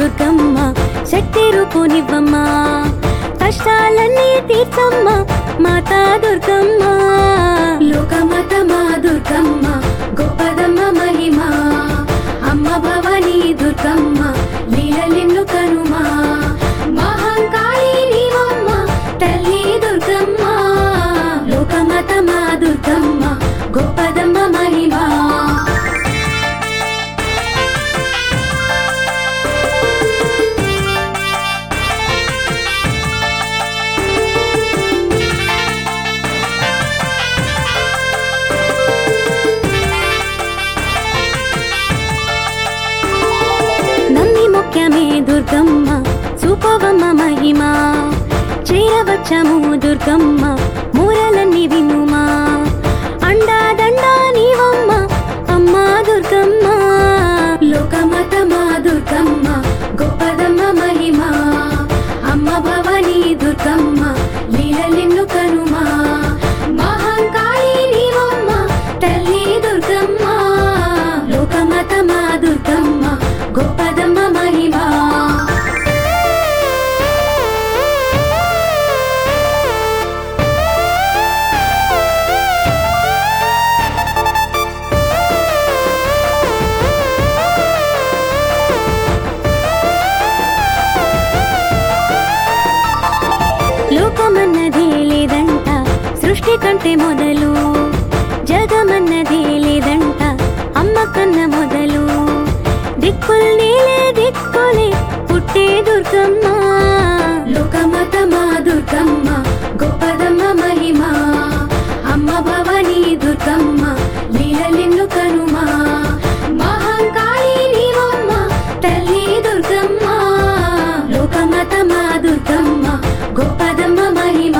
దుర్గమ్మ శక్తి రూపునివ్వమ్మ కష్టాలన్నీ తీర్చమ్మ మాతా దుర్గమ్మ లోకమత మా దుర్గమ్మ గొప్పదమ్మ మహిమ అమ్మ భవానీ దుర్గమ్మ లీలలిన్ను కనుమా మహంకాళి నీవమ్మ తల్లి దుర్గమ్మ లోకమత మా దుర్గమ్మ గొప్పదమ్మ మహిమ నమ్మి ముఖ్యమే దుర్గమ్మ చూపవమ్మ మహిమ చేరవచ్చము దుర్గమ్మ మూరలన్నీ వినుమా అండా దండా నీవమ్మ అమ్మా దుర్గమ్మ లోకమత మా దుర్గమ్మ గొప్పదమ్మ మహిమ అమ్మ భవానీ దుర్గమ్మ లీలలిన్ను కనుమా మహంకాళి నీవమ్మ తల్లి దుర్గమ్మ లోకమత మా దుర్గమ్మ గొప్పదమ్మ మహిమ లోకమన్నదే లేదంట సృష్టి కంటే మొదలు జగమన్నదే లేదంట అమ్మ కన్న మొదలు దిక్కుల్ నీలే దిక్కులే పుట్టే దుర్గమ్మ లోకమత మా దుర్గమ్మ గొప్పదమ్మ మహిమ అమ్మ భవానీ దుర్గమ్మ లీలలిన్ను కనుమా మహంకాళి నీవమ్మ తల్లి దుర్గమ్మ లోకమత మా దుర్గమ్మ గొప్పదమ్మ మహిమ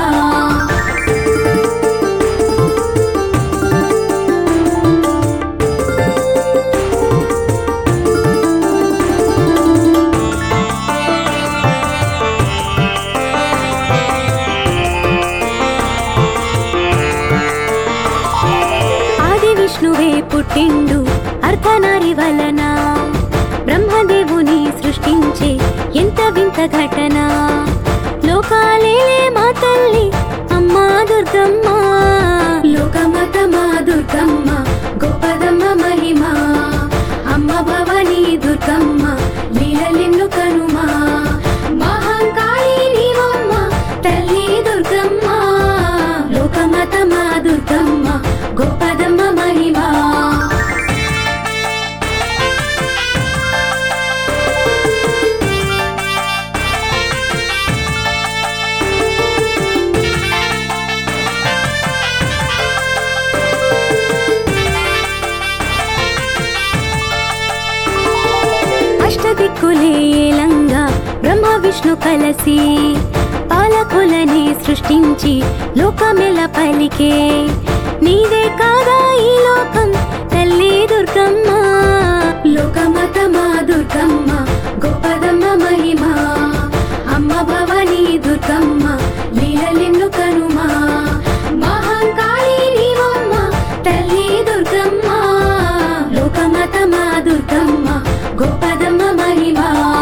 ఆది విష్ణువే పుట్టిండు అర్ధనారి వలన బ్రహ్మదేవుని సృష్టించే ఎంత వింత ఘటన లోకాలేలే మా తల్లి అమ్మా దుర్గమ్మ లోకమత మా దుర్గమ్మ గొప్పదమ్మ మహిమ అమ్మ భవానీ దుర్గమ్మ లీలలిన్ను కనుమా మహంకాళి నీవమ్మ తల్లి దుర్గమ్మ లోకమత మా దుర్గమ్మ గొప్పదమ్మ మహిమ అష్టదిక్కులే ఏలంగా బ్రహ్మ విష్ణు కలసి పాలకులని సృష్టించి లోకమెల పలికే నీదే కాదా ఈ లోకం తల్లి దుర్గమ్మ లోకమత మా దుర్గమ్మ గొప్పదమ్మ మహిమ అమ్మ భవానీ దుర్గమ్మ లీలలిన్ను కనుమా మహంకాళి నీవమ్మ తల్లి దుర్గమ్మ లోకమత మా దుర్గమ్మ గొప్పదమ్మ మహిమ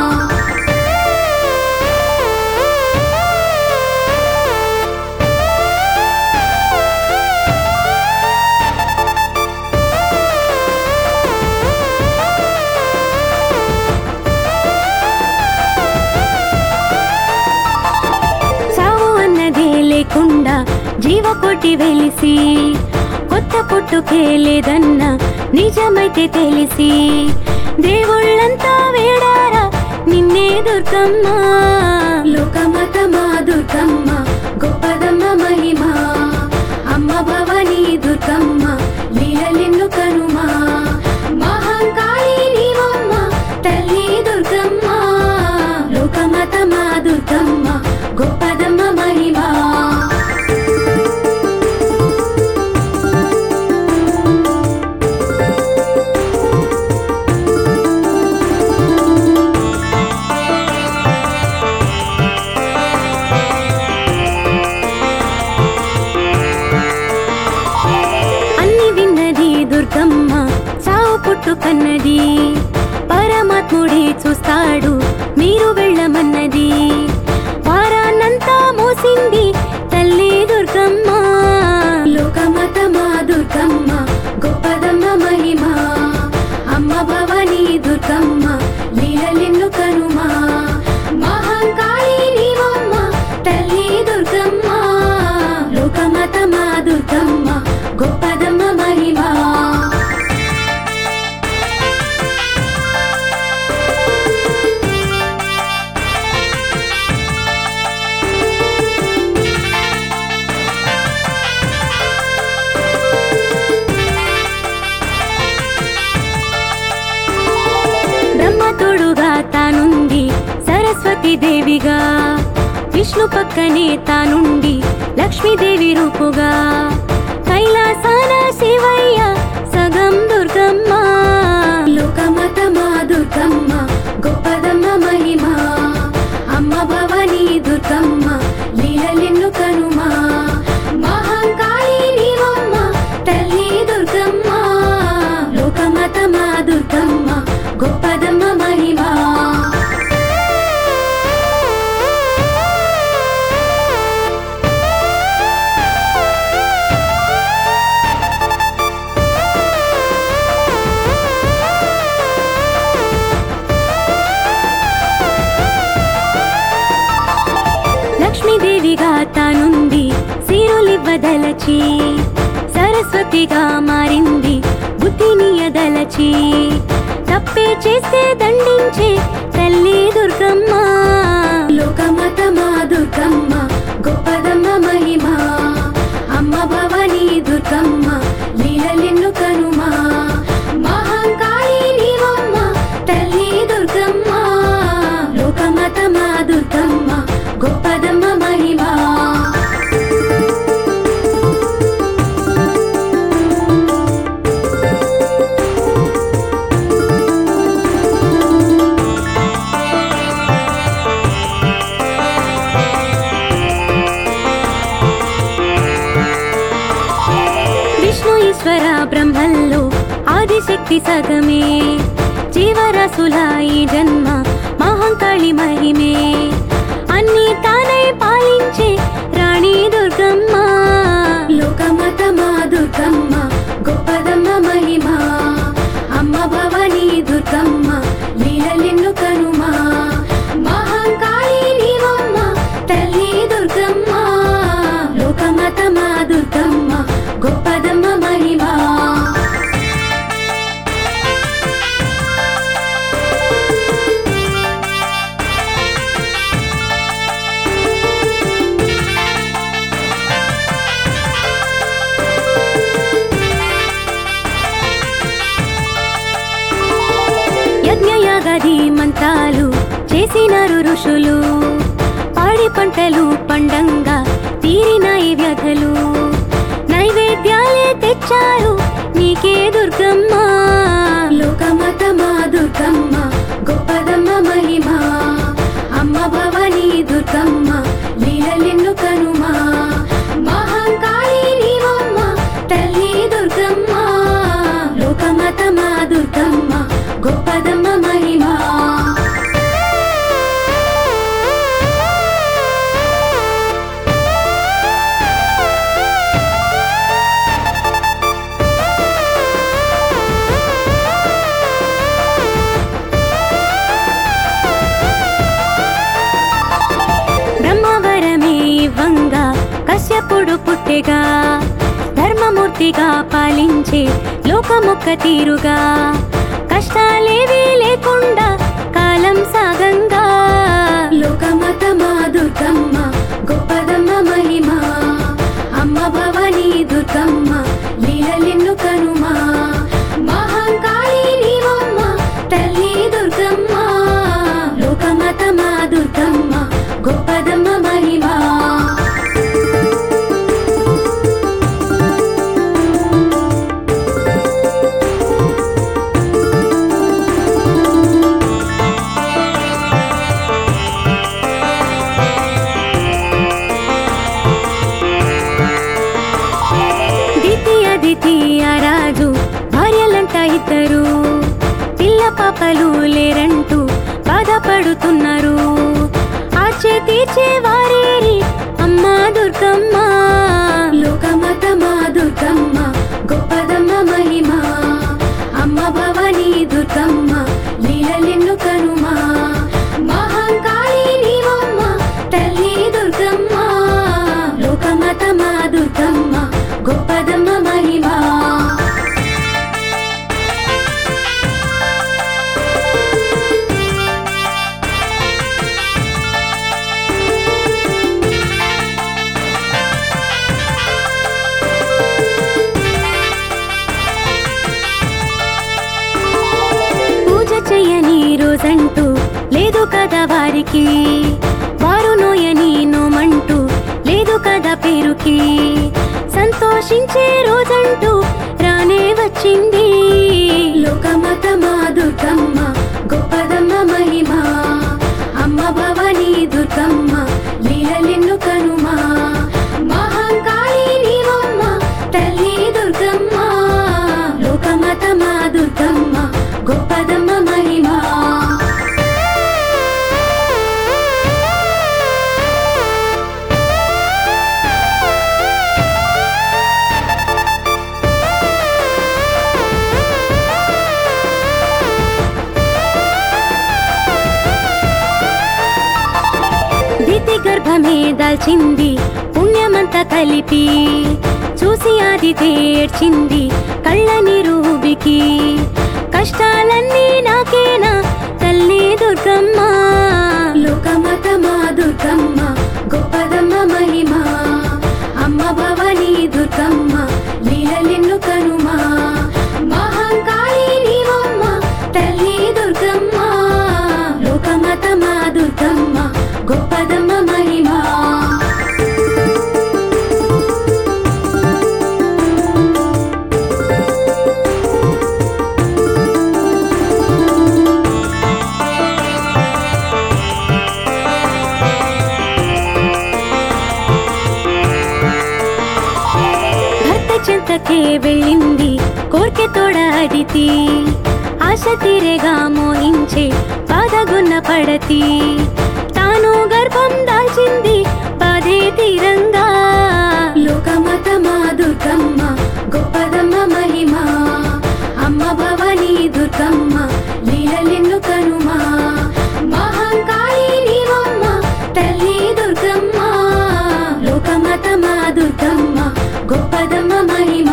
సావు అన్నదే లేకుండా జీవకోటి వెలిసి కొత్త పుట్టుకే లేదన్న నిజమైతే తెలిసి దేవుళ్ళంతా వేడారా నిన్నే దుర్గమ్మ లోకమత మా దుర్గమ్మ గొప్పదమ్మ మహిమ అమ్మ భవానీ దుర్గమ్మ లీలలిన్ను కనుమా మహంకాళి నీవమ్మ తల్లి దుర్గమ్మ లోకమత మా దుర్గమ్మ గొప్పదమ్మ మహిమ అన్ని విన్నది దుర్గమ్మ సావు పుట్టు కన్నది పరమాత్ముడే చూస్తాడు మీరు వెళ్ళమన్నది వారాన్నంతా మోసింది తల్లి దుర్గమ్మ లోకమత మా దుర్గమ్మ గొప్పదమ్మ మహిమ అమ్మ భవానీ దుర్గమ్మ లీలలెన్ను కనుమా మహంకాళి నీవమ్మ తల్లి దుర్గమ్మ లోకమత మా దుర్గమ్మ గొప్పదమ్మ మహిమ బ్రహ్మ తోడుగా తానుంది సరస్వతి దేవిగా విష్ణు పక్కనే తానుండి లక్ష్మీదేవి రూపుగా కైలాసాన శివయ్య సగం దుర్గమ్మ లోకమత మా దుర్గమ్మ గొప్పదమ్మ మహిమ అమ్మ భవానీ దుర్గమ్మ లీలలెన్ను కనుమా మహంకాళి నీవమ్మ తల్లి దుర్గమ్మ లోకమత మా దుర్గమ్మ గొప్పదమ్మ మహిమ లక్ష్మీదేవిగా తానుంది సిరులివ్వదలచి సరస్వతిగా మారింది బుద్ధిని ఎదలచి తప్పే చేస్తే దండించే తల్లి దుర్గమ్మ లోకమత మా దుర్గమ్మ గొప్పదమ్మ మహిమ అమ్మ భవానీ దుర్గమ్మ లీలలెన్ను కనుమా మహంకాళి నీవమ్మ తల్లి దుర్గమ్మ లోకమత మా దుర్గమ్మ గొప్పదమ్మ మహిమ విష్ణు ఈశ్వర బ్రహ్మల్లో ఆదిశక్తి సగమే జీవరాశుల ఈ జన్మ మహంకాళి మహిమే అన్ని తానై పాలించే రాణి దుర్గమ్మ లోకమత మా దుర్గమ్మ గొప్పదమ్మ మహిమ అమ్మ భవానీ దుర్గమ్మ లీలలెన్ను కనుమా మహంకాళి నీవమ్మ తల్లి దుర్గమ్మ లోకమత మా దుర్గమ్మ గొప్పదమ్మ మహిమ యజ్ఞయాగాది మంత్రాలు చేసినారు ఋషులు పాడి పంటలు పండంగా తీరినాయి వ్యధలు నైవేద్యాలే తెచ్చారు నీకే దుర్గమ్మ లోకమత మా దుర్గమ్మ గొప్పదమ్మ మహిమ అమ్మ భవానీ దుర్గమ్మ లీలలెన్ను కనుమా మహంకాళి నీవమ్మ తల్లి దుర్గమ్మ లోకమత మా దుర్గమ్మ గొప్పదమ్మ మహిమ బ్రహ్మవరమే ఇవ్వంగా కశ్యపుడు పుట్టెగా ధర్మమూర్తిగా పాలించే లోకమొక్క తీరుగా కష్టాలేవీ లేకుండా కాలం సాగంగా లోకమత మా దుర్గమ్మ గొప్పదమ్మ మహిమ అమ్మ భవానీ దుర్గమ్మ లీలలెన్ను కనుమా మహంకాళి నీవమ్మ తల్లి దుర్గమ్మ లోకమత మా దుర్గమ్మ గొప్పదమ్మ మహిమ ద్వితీయ ద్వితీయ రాజు భార్యలంట ఇద్దరు పిల్ల పాపలు లేరంటూ బాధ కాపాడుతున్నారు ఆచే తీర్చే వారి అమ్మా దుర్గమ్మ లోకమత మా దుర్గమ్మ గొప్పదమ్మ మహిమ అమ్మ భవానీ దుర్గమ్మ లీలలెన్ను కనుమా మహంకాళి నీవమ్మ తల్లి దుర్గమ్మ లోకమత మా దుర్గమ్మ గొప్పదమ్మ మహిమ పూజ చెయ్యని రోజంటూ లేదు కదా వారికి వారు నోయని నోమంటూ లేదు కదా పేరుకి సంతోషించే రోజంటూ రానే వచ్చింది లోకమత మా దుర్గమ్మ గొప్పదమ్మ మహిమ అమ్మ భవానీ దుర్గమ్మ లీలలెన్ను కనుమా మహంకాళి నీవమ్మ తల్లి దుర్గమ్మ లోకమత మా దుర్గమ్మ గొప్పదమ్మ మహిమ దితి గర్భమే దాల్చింది పుణ్యమంతా కలిపి చూసి అది తేడ్చింది కళ్ళ నిరూబికి కష్టాలన్నీ నాకేనా తల్లి దుర్గమ్మ లోకమత మా దుర్గమ్మ గొప్పదమ్మ మహిమ అమ్మ భవానీ దుర్గమ్మ లీలలెన్ను కనుమా మహంకాళి నీవమ్మ తల్లి దుర్గమ్మ లోకమత మా దుర్గమ్మ గొప్పదమ్మ మహిమ భర్త చెంతకే వెళ్ళింది కోర్కె తోడ అదితి ఆశ తీరేగా మోహించే బాధగున్న పడతి తాను గర్భం దాల్చింది బాధే తీరంగా లోకమత మా దుర్గమ్మ గొప్పదమ్మ మహిమ అమ్మ భవానీ దుర్గమ్మ లీలలెన్ను కనుమా మహంకాళి నీవమ్మ తల్లి దుర్గమ్మ లోకమత మా దుర్గమ్మ గొప్పదమ్మ మహిమ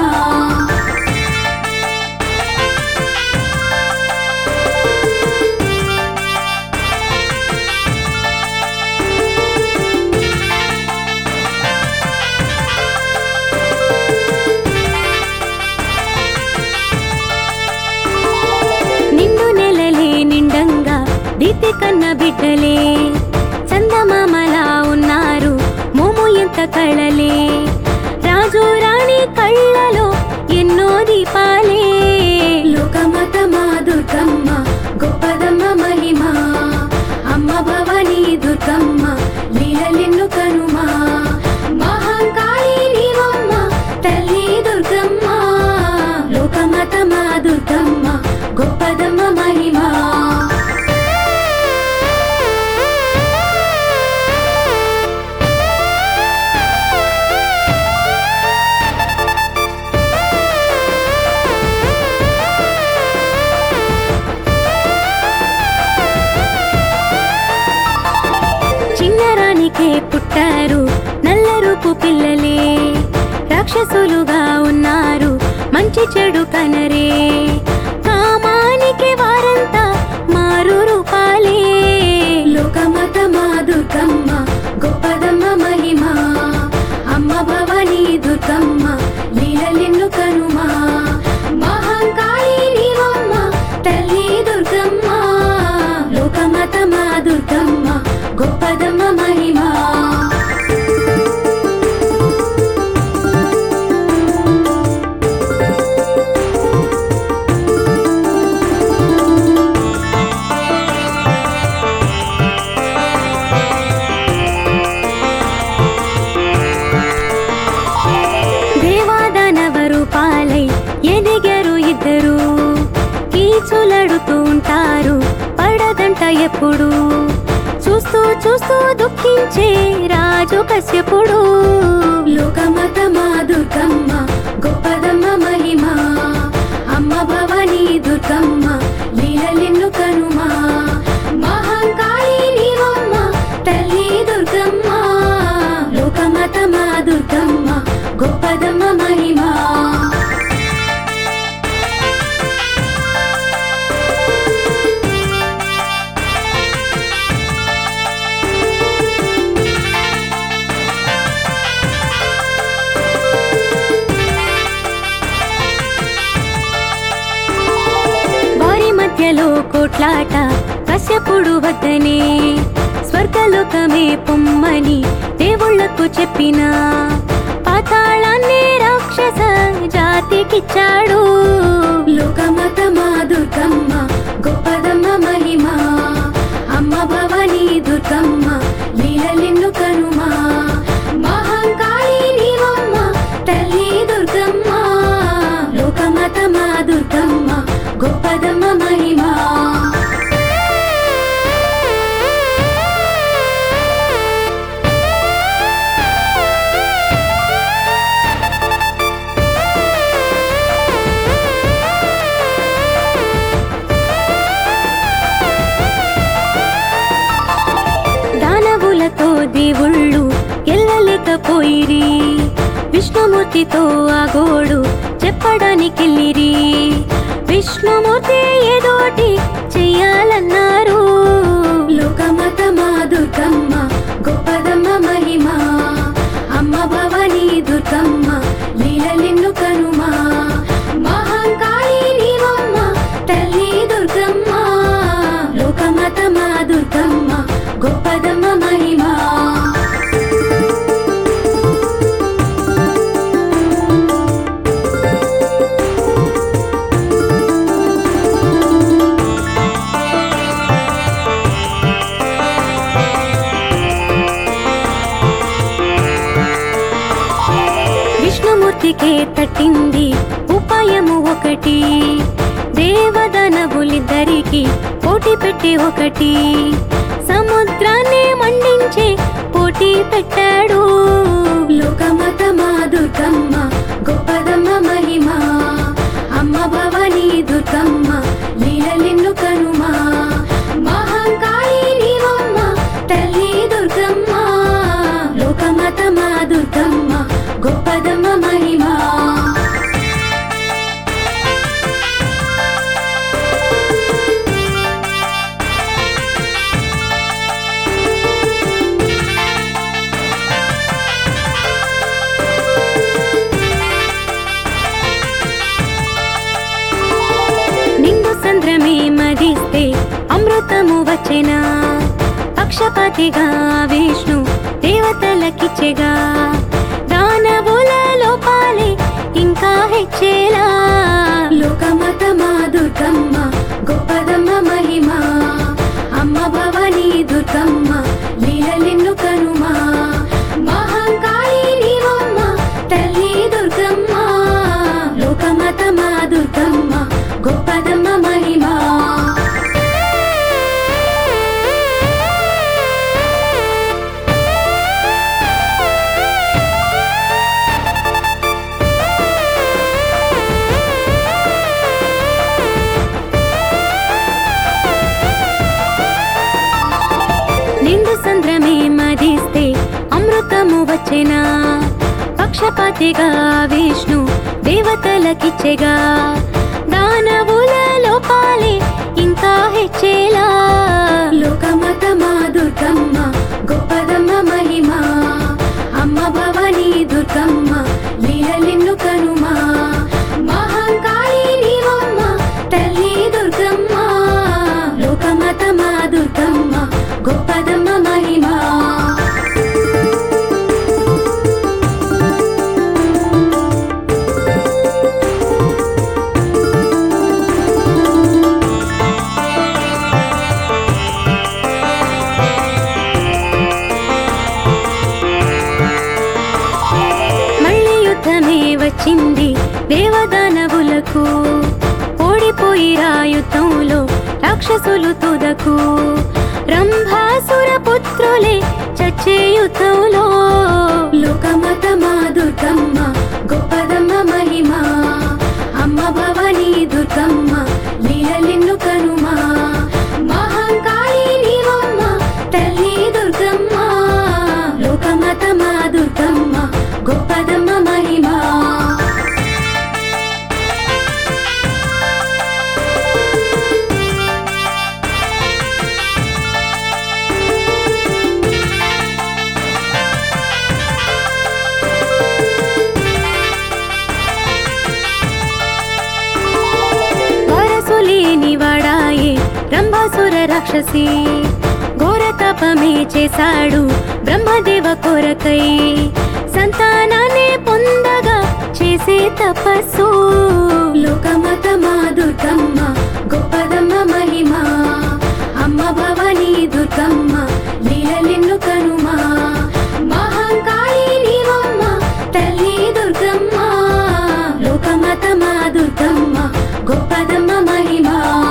నిండు నెలలే నిండంగా దీతి కన్న బిడ్డలే చందమామలా ఉన్నారు మోము ఎంత కళలే రాజు రాణి కళ్ళలో ఎన్నో దీపాలే లోకమత మా దుర్గమ్మ గొప్పదమ్మ మహిమ అమ్మ భవానీ దుర్గమ్మ లీలలెన్ను కనుమా మహంకాళి నీవమ్మ తల్లి దుర్గమ్మ లోకమత మా దుర్గమ్మ గొప్పదమ్మ మహిమ చిన్నరానికే పుట్టారు నల్ల రూపు పిల్లలే రాక్షసులుగా ఉన్నారు మంచి చెడు కనరే కామానికి వారంతా మారు రూపాలే లోకమత మా దుర్గమ్మ గొప్పదమ్మ మహిమ అమ్మ భవానీ దుర్గమ్మ లీలలెన్ను కనుమా మహంకాళి నీవమ్మ తల్లి దుర్గమ్మ లోకమత మా దుర్గమ్మ గొప్పదమ్మ మహిమ ఎప్పుడు చూస్తూ చూస్తూ దుఃఖించే రాజు కశ్యపుడు లోకమత మా దుర్గమ్మ గొప్పదమ్మ మహిమ అమ్మ భవానీ దుర్గమ్మ లీలలిన్ను కనుమా మహంకాళి నీవమ్మ తల్లి దుర్గమ్మ లోకమత మా దుర్గమ్మ గొప్పదమ్మ మహిమ వారి మధ్యలో కోట్లాట కశ్యపుడు వద్దనే స్వర్గలోకమే పొమ్మని దేవుళ్లకు చెప్పిన పాతాళాన్ని రాక్షస జాతికిచ్చాడు లోకమత మా దుర్గమ్మ గొప్పదమ్మ మహిమ అమ్మ భవానీ దుర్గమ్మ లీలలిన్ను కనుమా మహంకాళి నీవమ్మ తల్లి దుర్గమ్మ లోకమత మా దుర్గమ్మ గొప్పదమ్మ మహిమ దానవులతో దేవుళ్ళు ఎల్లలేకపోయిరి విష్ణుమూర్తితో ఆ గోడు చెప్పడానికెళ్ళిరి విష్ణుమూర్తి ఏదోటి చెయ్యాలన్నారు లోకమత మా దుర్గమ్మ గొప్పదమ్మ మహిమ అమ్మ భవానీ దుర్గమ్మ లీలలిన్ను కనుమా మహంకాళి నీవమ్మ తల్లి దుర్గమ్మ లోకమత మా దుర్గమ్మ గొప్పదమ్మ మహిమ విష్ణుమూర్తికే తట్టింది ఉపాయము ఒకటి దేవదనవులిద్దరికి పోటీ పెట్టి ఒకటి సముద్రాన్ని మండించే పోటీ పెట్టాడు లోకమత మా దుర్గమ్మ గొప్పదమ్మ మహిమ అమ్మ భవానీ దుర్గమ్మ లీలలిన్ను కనుమా మహంకాళి నీవమ్మ తల్లి దుర్గమ్మ లోకమత మా దుర్గమ్మ గొప్పదమ్మ మహిమ నిండు సంద్రమే మదిస్తే అమృతము వచ్చెనా పక్షపాతిగా విష్ణు దేవతలకిచ్చెగా దానవుల లోపాలే ఇంకా హెచ్చేలా లోకమత మా దుర్గమ్మ గొప్పదమ్మ మహిమ అమ్మ భవానీ దుర్గమ్మ లీలలిన్ను కనుమా మహంకాళి నీవమ్మ తల్లి దుర్గమ్మ లోకమత మా దుర్గమ్మ గొప్పదమ్మ మహిమ నిండు సంద్రమే మదిస్తే అమృతము వచ్చెనా పక్షపాతిగా విష్ణు దేవతలకిచ్చెగా దానవుల లోపాలే ఇంకా హెచ్చేలా లోకమత మా దుర్గమ్మ గొప్పదమ్మ మహిమ అమ్మ భవానీ దుర్గమ్మ లీలలిన్ను కనుమా మహంకాళి నీవమ్మ తల్లి దుర్గమ్మ లోకమత మా దుర్గమ్మ గొప్పదమ్మ మహిమ మళ్ళీ యుద్ధమే వచ్చింది దేవదానవులకు ఓడిపోయి యుద్ధంలో రాక్షసులు తుదకు రంభాసుర పుత్రులే చచ్చే యుద్ధంలో లోకమతమా దుర్గమ్మ గొప్పదమ్మ మహిమ అమ్మ భవానీ దుర్గమ్మ లీలలిన్ను కనుమా మహంకాళి నీవమ్మ తల్లి దుర్గమ్మ లోకమతమా దుర్గమ్మ గొప్పదమ్మ మహిమ వరసులేని వాడాయే రంభాసుర రాక్షసి ఘోర తపమే చేశాడు బ్రహ్మదేవ కొరకై సంతానాన్ని పొందగా చేసే తపస్సు లోకమతమా దుర్గమ్మ గొప్పదమ్మ మహిమ అమ్మ భవానీ దుర్గమ్మ లీలలిన్ను కనుమా మహంకాళి నీవమ్మ తల్లి దుర్గమ్మ లోకమతమా దుర్గమ్మ గొప్పదమ్మ మహిమ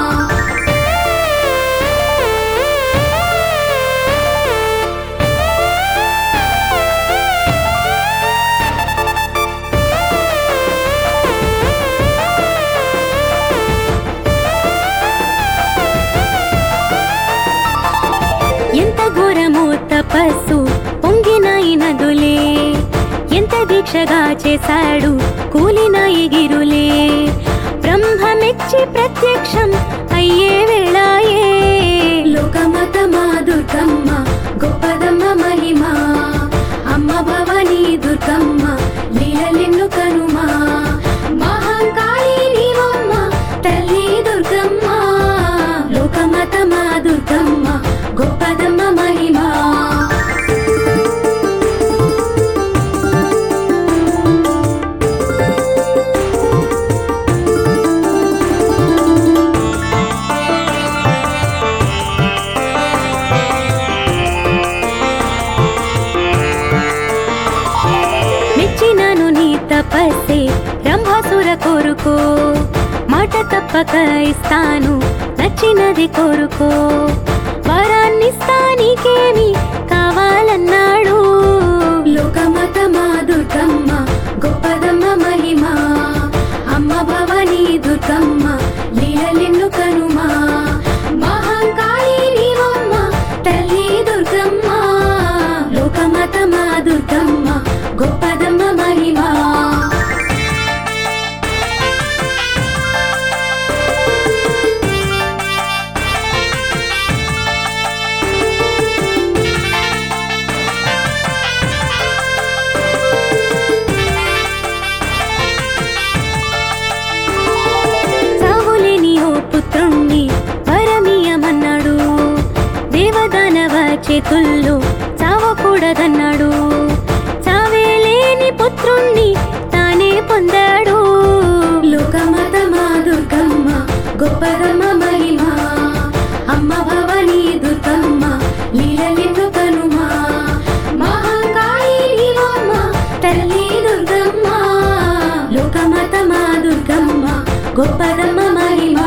ఎంత ఘోరమో తపస్సు పొంగినాయి నదులే ఎంత దీక్షగా చేశాడు కూలినాయి గిరులే బ్రహ్మమెచ్చి ప్రత్యక్షం అయ్యే వేళాయే లోకమతమా దుర్గమ్మ గొప్పదమ్మ మహిమ అమ్మ భవానీ దుర్గమ్మ లీలలిన్ను కనుమా మహంకాళి నీవమ్మ తల్లి దుర్గమ్మ లోకమతమా దుర్గమ్మ గొప్పదమ్మ మహిమ మెచ్చినాను నీ తపస్సే రంభాసుర కోరుకో మాట తప్పక ఇస్తాను నచ్చినది కోరుకో వరాన్నిస్తా నీకేమి కావాలన్నాడు లోకమతమా దుర్గమ్మ గొప్పదమ్మ మహిమ అమ్మ భవానీ దుర్గమ్మ లీలలిన్ను కనుమా మహంకాళి నీవమ్మ తల్లి దుర్గమ్మ లోకమతమా దుర్గమ్మ గొప్పదమ్మ మహిమ సావులేని ఓ పుత్రుణ్ణి పరమీయమన్నాడు దేవదానవ చేతుల్లో చావకూడదన్నాడు చావేలేని పుత్రుణ్ణి తానే పొందాడు లోకమతమా దుర్గమ్మ గొప్పదమ్మ మహిమ అమ్మ భవానీ దుర్గమ్మ లీలలిన్ను కనుమా మహంకాళి నీవమ్మ తల్లి దుర్గమ్మ లోకమతమా దుర్గమ్మ గొప్పదమ్మ మహిమ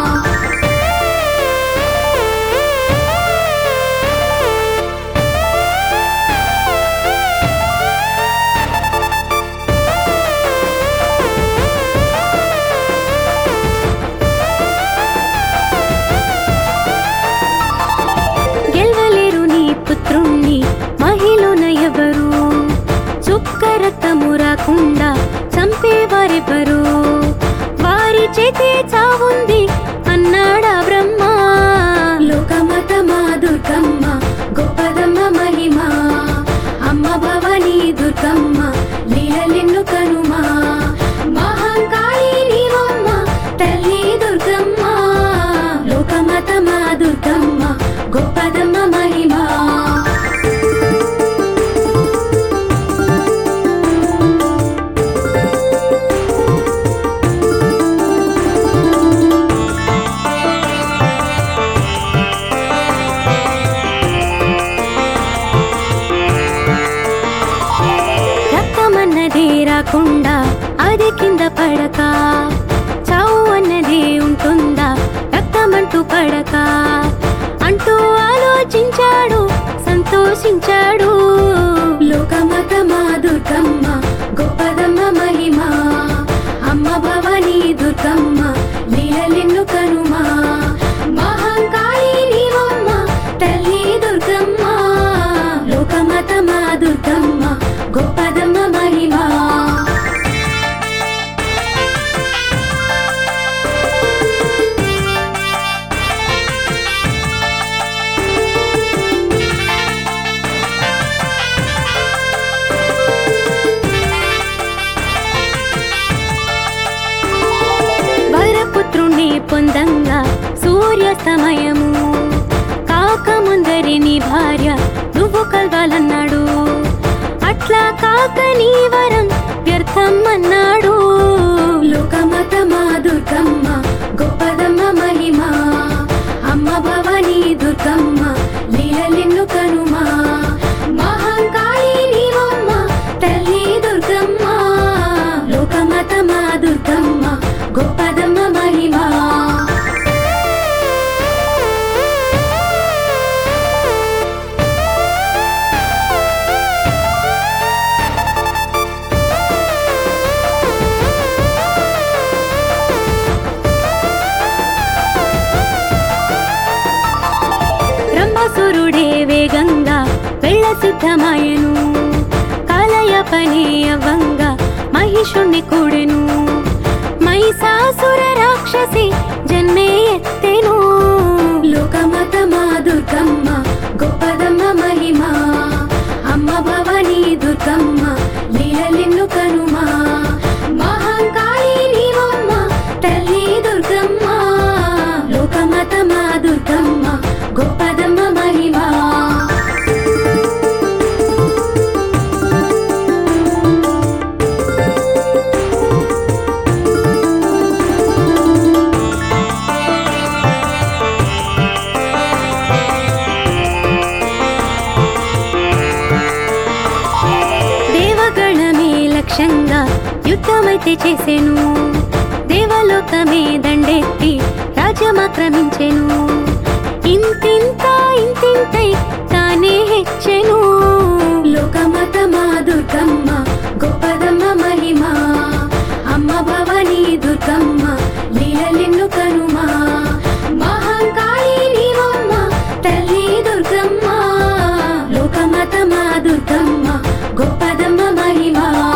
గెలవలేరు నీ పుత్రుణ్ణి మహిళన ఎవరు చుక్క రక్తము రాకుండా చంపేవారెవరు వారి చేతే చావుంది అన్నాడా బ్రహ్మ లోకమతమా దుర్గమ్మ గొప్పదమ్మ మహిమ అమ్మ భవానీ దుర్గమ్మ లీలలిన్ను కనుమా మహంకాళి నీవమ్మ తల్లి దుర్గమ్మ లోకమతమా దుర్గమ్మ గొప్పదమ్మ మహిమ రక్తమన్నదే రాకుండా అది కింద పడక చావు అన్నదే ఉంటుందా రక్తమంటూ పడక ఎందుక అంటూ ఆలోచించాడు సంతోషించాడు లోకమత మా దుర్గమ్మ గొప్పదమ్మ మహిమ అమ్మ భవానీ దుర్గమ్మ లీలలెన్ను కనుమా మహంకాళి నీవమ్మ తల్లి దుర్గమ్మ లోకమత మా దుర్గమ్మ గొప్పదమ్మ మహిమ వరపుత్రుణ్ణి పొందంగా సూర్యాస్తమయము కాకముందరి నీ భార్య నువ్వు కలవాలన్నాడు అట్లా కాక నీ వరం వ్యర్థం అన్నాడు లోకమత మా దుర్గమ్మ గొప్పదమ్మ మహిమ అమ్మ భవానీ దుర్గమ్మ లీలలెన్ను కనుమా మహంకాళి నీవమ్మ తల్లి దుర్గమ్మ లోకమత మా దుర్గమ్మ గొప్పదమ్మ మహిమ రంభాసురుడే వేగంగా వెళ్ళ సిద్ధమాయను కాలయ పని అవ్వంగా మహిషుణ్ణి కూడెను మైసాసుర రాక్షసి జన్మే ఎత్తెను లోకమత మా దుర్గమ్మ గొప్పదమ్మ మహిమ అమ్మ భవానీ దుర్గమ్మ లీలలెన్ను కనుమా మహంకాళి నీవమ్మ తల్లి దుర్గమ్మ లోకమత మా దుర్గమ్మ గొప్పదమ్మ మహిమ దేవగణమే లక్ష్యంగా యుద్ధమైతే చేసెను దేవలోకమే దండెత్తి రాజ్యమాక్రమించెను ఇంతింత ఇంతింతై తానే హెచ్చెను లోకమత మా దుర్గమ్మ గొప్పదమ్మ మహిమ అమ్మ భవానీ దుర్గమ్మ లీలలెన్ను కనుమా మహంకాళి నీవమ్మ తల్లి దుర్గమ్మ లోకమత మా దుర్గమ్మ గొప్పదమ్మ మహిమ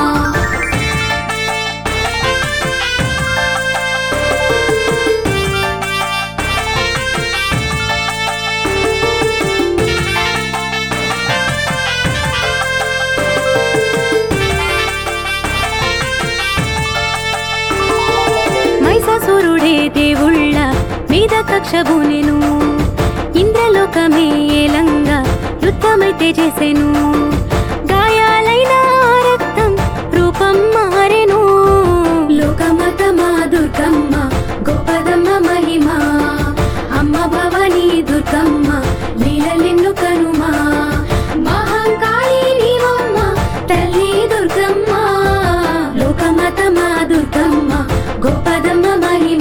మైసాసురుడే దేవుళ్ళ మీద కక్షబూనెను ఇంద్రలోకమే ఏలంగా యుద్ధమైతే చేసెను గాయాలైన ఆ రక్తం రూపం మారెను లోకమత మా దుర్గమ్మ గొప్పదమ్మ మహిమ అమ్మ భవానీ దుర్గమ్మ లీలలెన్ను కనుమా మహంకాళి నీవమ్మ తల్లి దుర్గమ్మ లోకమత మా దుర్గమ్మ గొప్పదమ్మ మహిమ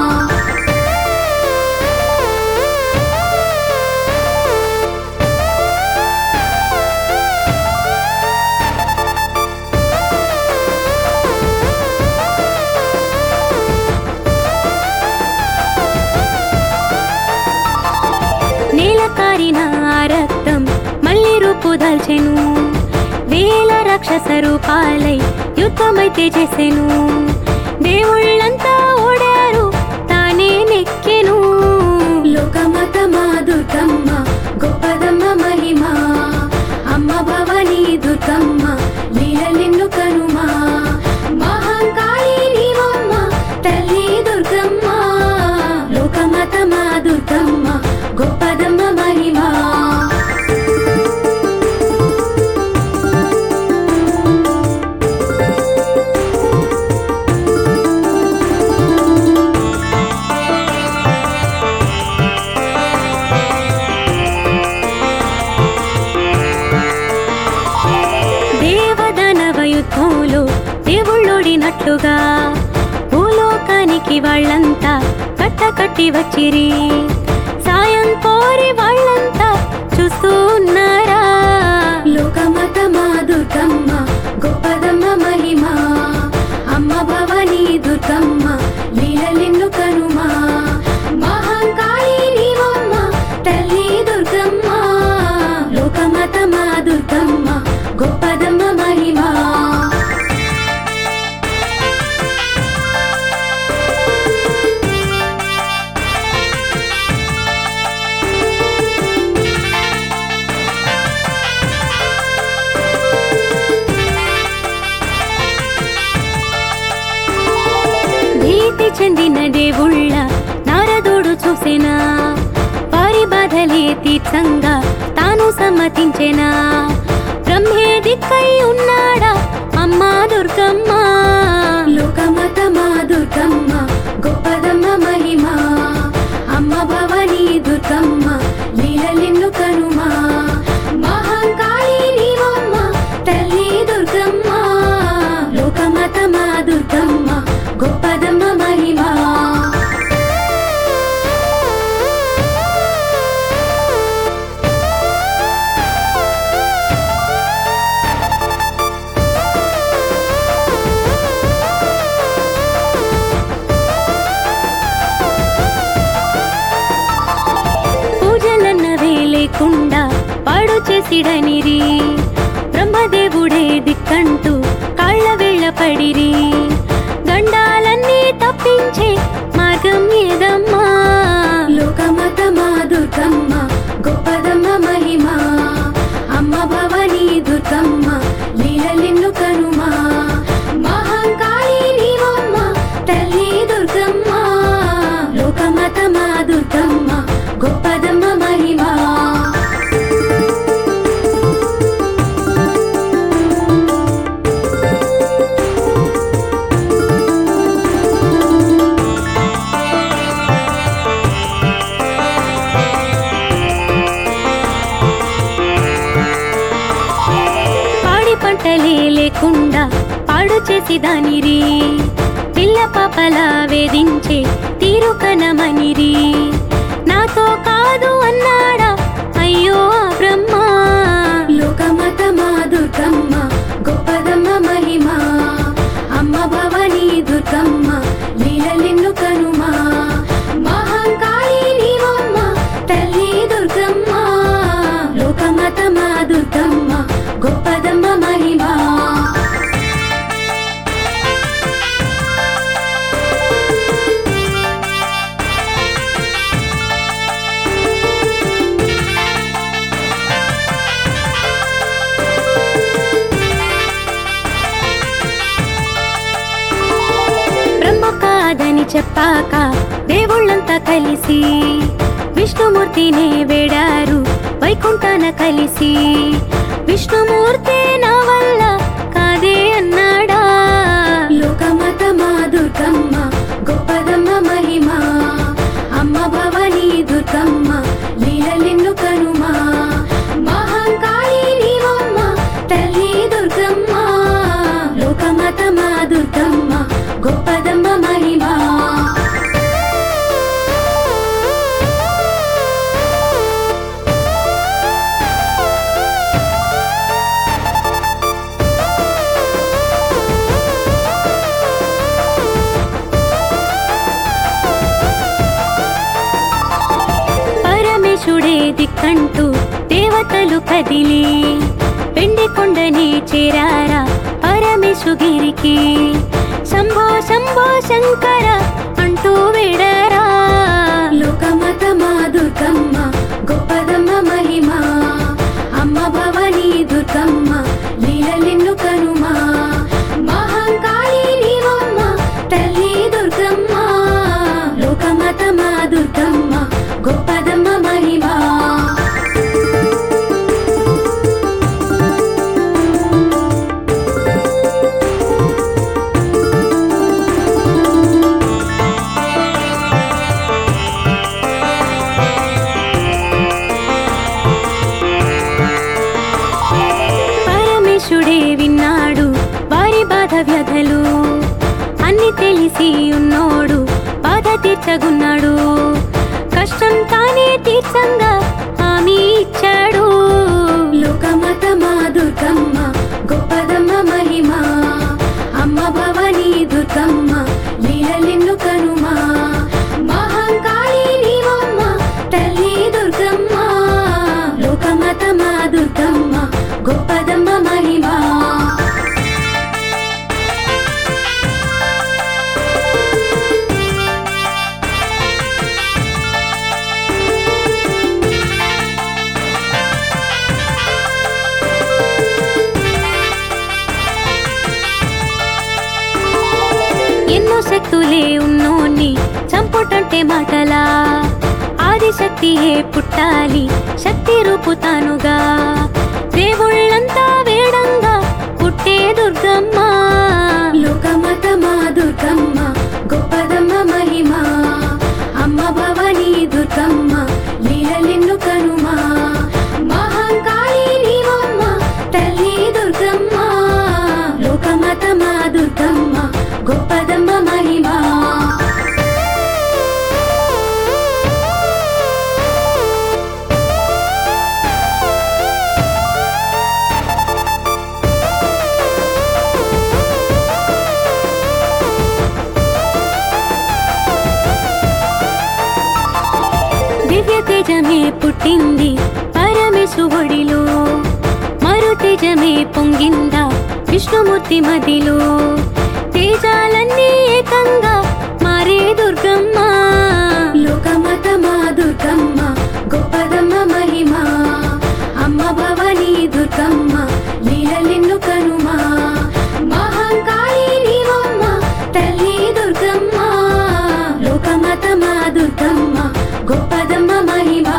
నేల కారిన ఆ రక్తం మళ్ళీ రూపు దాల్చెను వేల రాక్షస రూపాలై యుద్ధమైతే చేసెను దేవుళ్ళంతా ఓడారు తానే నెక్కెను లోకమత మా దుర్గమ్మ గొప్పదమ్మ మహిమ అమ్మ భవానీ దుర్గమ్మ లీలలెన్ను కనుమా మహంకాళి నీవమ్మ తల్లి దుర్గమ్మ లోకమత మా దుర్గమ్మ గొప్పదమ్మ మహిమ దేవదానవ యుద్ధంలో దేవుళ్ళోడినట్లుగా భూలోకానికి వాళ్ళంతా కట్టకట్టి వచ్చిరి సాయం కోరి వాళ్ళంతా చూస్తూ ఉన్నారా లోకమత మా దుర్గమ్మ గొప్పదమ్మ మహిమ అమ్మ భవానీ దుర్గమ్మ లీలలిన్ను కనుమా మహంకాళి నీవమ్మ తల్లి దుర్గమ్మ లోకమత మా దుర్గమ్మ గొప్పదమ్మ మహిమ భీతి చెందిన దేవుళ్ళ నారదుడు చూసెనా వారి బాధలే తీర్చంగా తాను సమ్మతించెనా బ్రహ్మే దిక్కై ఉన్నాడా అమ్మా దుర్గమ్మ లోకమత మా దుర్గమ్మ గొప్పదమ్మ మహిమ అమ్మ భవానీ దుర్గమ్మ లీలలిన్ను కనుమా మహంకాళి నీవమ్మ తల్లి దుర్గమ్మ లోకమత మా దుర్గమ్మ గొప్పదమ్మ మహిమ పూజలన్నవే లేకుండా పాడు చేసిడనిరి బ్రహ్మదేవుడే దిక్కంటూ కాళ్ళ వేళ్ళ పడిరి గండాలన్నీ తప్పించే మార్గం ఏదమ్మా లోకమత మా దుర్గమ్మ గొప్పదమ్మ మహిమ అమ్మ భవానీ దుర్గమ్మ లీలలిన్ను కనుమా మహంకాళి నీవమ్మ తల్లి దుర్గమ్మ లోకమత మా దుర్గమ్మ గొప్పదమ్మ మహిమ పాడి పంటలే లేకుండా పాడు చేసి దానిరి పిల్ల పాపల వేధించే తీరు కనమనిరి నాతో కాదు అన్నాడా అయ్యో ఆ బ్రహ్మ లోకమత మా దుర్గమ్మ గొప్పదమ్మ మహిమ అమ్మ భవానీ దుర్గమ్మ లీలలిన్ను కనుమా మహంకాళి నీవమ్మ తల్లి దుర్గమ్మ లోకమత మా దుర్గమ్మ గొప్పదమ్మ మహిమ బ్రహ్మ కాదని చెప్పాక దేవుళ్ళంతా కలిసి విష్ణుమూర్తినే వేడారు వైకుంఠాన కలిసి విష్ణుమూర్తి నా వల్ల కాదే అన్నాడా లోకమత మా దుర్గమ్మ గొప్పదమ్మ మహిమ అమ్మ భవానీ దుర్గమ్మ లీలలిన్ను కనుమా మహంకాళి నీవమ్మ తల్లి దుర్గమ్మ లోకమత మా దుర్గమ్మ గొప్పదమ్మ మహిమ పరమేశుడే దిక్కంటూ దేవతలు కదిలి పెండి కొండని చేరారా పరమేశుగిరికి శంభో శంభో శంకర అంటూ వేడారా లోకమత మా దుర్గమ్మ గొప్పదమ్మ మహిమ అమ్మ భవానీ దుర్గమ్మ లీలలిన్ను కనుమా మహంకాళి నీవమ్మ తల్లి దుర్గమ్మ లోకమత మా దుర్గమ్మ గొప్పదమ్మ మహిమ పరమేశుడే విన్నాడు వారి బాధ వ్యధలు అన్ని తెలిసి ఉన్నోడు బాధ తీర్చగున్నాడు కష్టం తానే శక్తులే ఉన్నోన్ని చంపుటంటే మాటలా ఆదిశక్తియే పుట్టాలి శక్తి రూపుతానుగా దేవుళ్ళంతా వేడంగా పుట్టే దుర్గమ్మ లోకమతమా దుర్గమ్మ గొప్పదమ్మ మహిమ అమ్మ భవానీ దుర్గమ్మ లీలలెన్ను కనుమా మహంకాళి నీవమ్మ తల్లి దుర్గమ్మ లోకమతమా దుర్గమ్మ గొప్పదమ్మ మహిమ దివ్య తేజమే పుట్టింది పరమేశువుడిలో మరు తేజమే పొంగిందా విష్ణుమూర్తి మదిలో తేజాలన్నీ ఏకంగా మారే దుర్గమ్మ లోకమతమా దుర్గమ్మ గొప్పదమ్మ మహిమ అమ్మ భవానీ దుర్గమ్మ లీలలెన్ను కనుమా మహంకాళి నీవమ్మ తల్లి దుర్గమ్మ లోకమతమా దుర్గమ్మ గొప్పదమ్మ మహిమ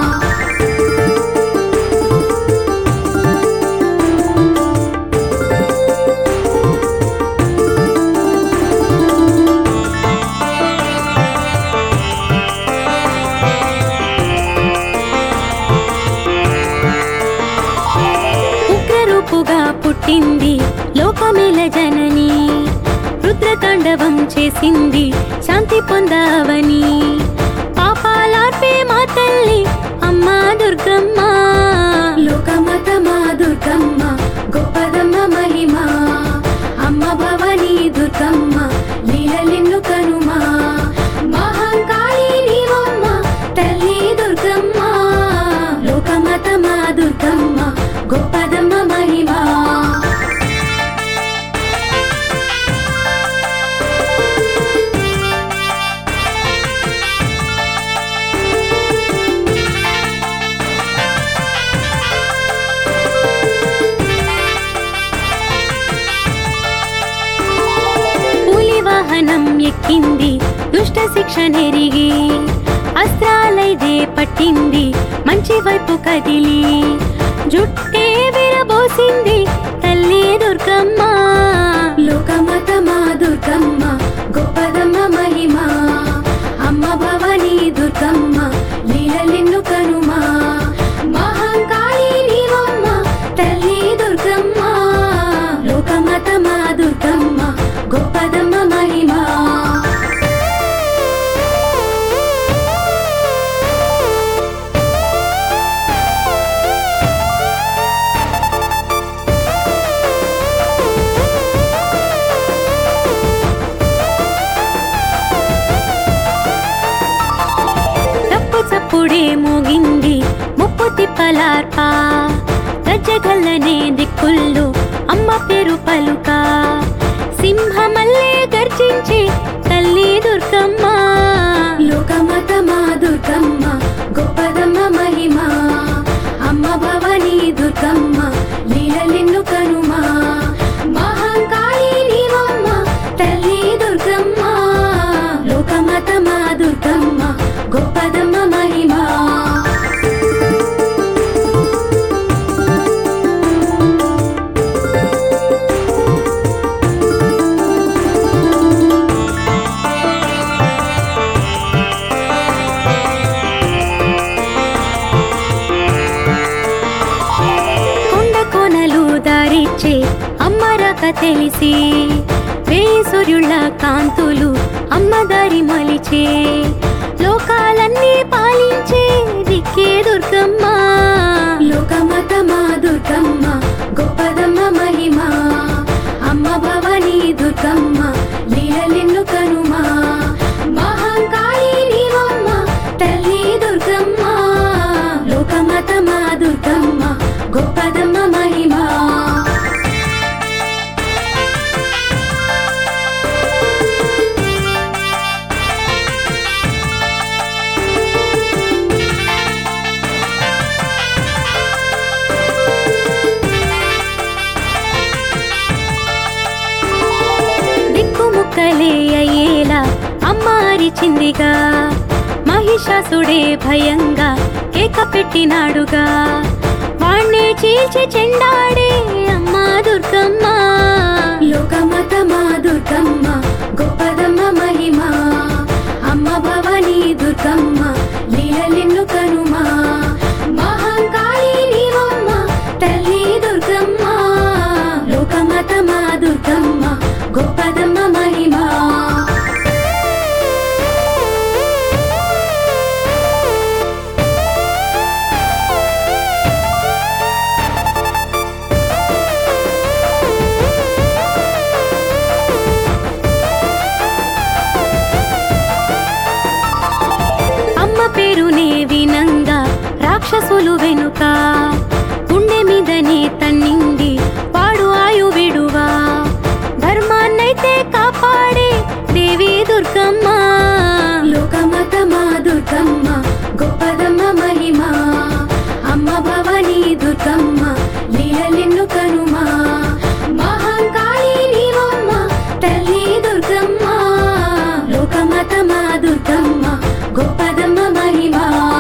ఉగ్రరూపుగా పుట్టింది లోకమేల జనని రుద్రతాండవం చేసింది శాంతి పొందావని పాపాలార్పే మా తల్లి అమ్మా దుర్గమ్మ లోకమతమా దుర్గమ్మ గొప్పదమ్మ మహిమ అమ్మ భవానీ దుర్గమ్మ లీలలెన్ను కనుమా మహంకాళి నీవమ్మ తల్లి దుర్గమ్మ లోకమతమా దుర్గమ్మ గొప్పదమ్మ మహిమ పులి వాహనం ఎక్కింది దుష్ట శిక్ష నెరిగి అస్త్రాలైదే పట్టింది మంచి వైపు కదిలి జుట్టే విరబోసింది తల్లి దుర్గమ్మ లోకమతమా దుర్గమ్మ గొప్పదమ్మ మహిమ అమ్మ భవానీ దుర్గమ్మ లీలలెన్ను కనుమా మహంకాళి నీవమ్మ తల్లి దుర్గమ్మ లోకమతమా దుర్గమ్మ గొప్పదమ్మ మహిమ తప్పు చప్పుడే మోగింది ముప్పు తిప్పలార్పా గజ్జగల్లనే దిక్కుల్లో అమ్మ పేరు పలుక సింహమల్లే గర్జించి తల్లి దుర్గమ్మ లోకమతమా దుర్గమ్మ గొప్పదమ్మ మహిమ అమ్మ భవానీ దుర్గమ్మ లీలలెన్ను కనుమా మహంకాళి నీవమ్మ తల్లి దుర్గమ్మ లోకమతమా దుర్గమ్మ గొప్పదమ్మ మహిమ కొండ కోనలు దారిచ్చే అమ్మ రాక తెలిసి వేయి సూర్యుళ్ళ కాంతులు అమ్మ దారి మలిచే లోకాలన్నీ పాలించే దిక్కే దుర్గమ్మ లోకమతమా దుర్గమ్మ గొప్పదమ్మ మహిమ అమ్మ భవానీ దుర్గమ్మ లీలలెన్ను కనుమా మహంకాళి నీవమ్మ తల్లి దుర్గమ్మ లోకమతమా దుర్గమ్మ గొప్పదమ్మ మహిమ దిక్కుముక్కలే అయ్యేలా అమ్మ అరిచిందిగా మహిషాసుడే భయంగా కేక పెట్టినాడుగా వాణ్ణి చీల్చి చెండాడే అమ్మా దుర్గమ్మ లోకమత మా దుర్గమ్మ గొప్పదమ్మ మహిమ అమ్మ భవానీ దుర్గమ్మ లీలలిన్ను కనుమా మహంకాళి నీవమ్మ తల్లి దుర్గమ్మ లోకమత మా దుర్గమ్మ గొప్పదమ్మ మహిమ అమ్మ పేరునే వినంగా రాక్షసులు వెనుక గుండె మీదనే తన్నింది వాడు ఆయు విడువా ధర్మాన్నైతే కాపాడే దేవి దుర్గమ్మ లోకమత మా దుర్గమ్మ గొప్పదమ్మ మహిమ అమ్మ భవానీ దుర్గమ్మ లీలలిన్ను కనుమా మహంకాళి నీవమ్మ తల్లి దుర్గమ్మ లోకమత మా దుర్గమ్మ గొప్పదమ్మ మహిమ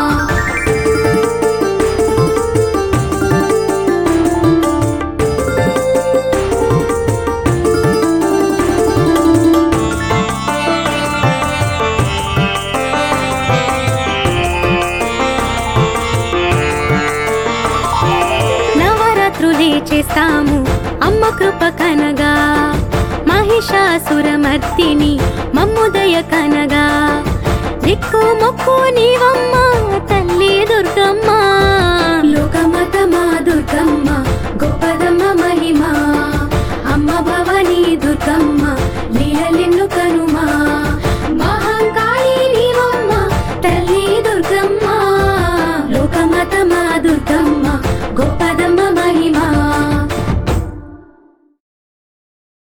నవరాత్రులే చేస్తాము అమ్మ కృప కనగా మహిషాసురమర్దిని మమ్ముదయ కనగా